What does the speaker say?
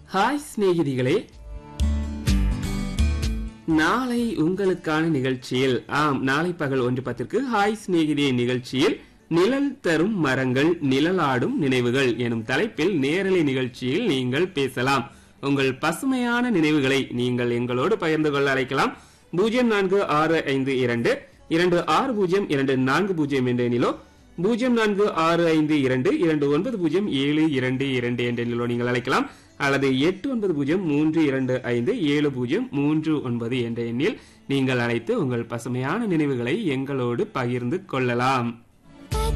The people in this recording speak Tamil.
ஹாய் சிநேகிதிகளே நாளை உங்களுக்கான நிகழ்ச்சியில் ஆம் நாளை பகல் ஒன்று பத்திற்கு ஹாய் சிநேகிதியே நிகழ்ச்சியில் நிழல் தரும் மரங்கள் நிழலாடும் நினைவுகள் எனும் தலைப்பில் நேரலை நிகழ்ச்சியில் நீங்கள் பேசலாம் உங்கள் பசுமையான நினைவுகளை நீங்கள் எங்களோடு பகிர்ந்து கொள்ள அழைக்கலாம் பூஜ்ஜியம் நான்கு ஆறு ஐந்து இரண்டு இரண்டு ஆறு பூஜ்ஜியம் இரண்டு நான்கு பூஜ்ஜியம் என்ற எண்ணிலோ பூஜ்ஜியம் நான்கு ஆறு ஐந்து இரண்டு இரண்டு ஒன்பது பூஜ்ஜியம் ஏழு இரண்டு இரண்டு என்ற எண்ணிலோ நீங்கள் அழைக்கலாம் அல்லது எட்டு ஒன்பது பூஜ்ஜியம் மூன்று இரண்டு ஐந்து ஏழு பூஜ்ஜியம் மூன்று ஒன்பது என்ற எண்ணில் நீங்கள் அழைத்து உங்கள் பசுமையான நினைவுகளை எங்களோடு பகிர்ந்து கொள்ளலாம்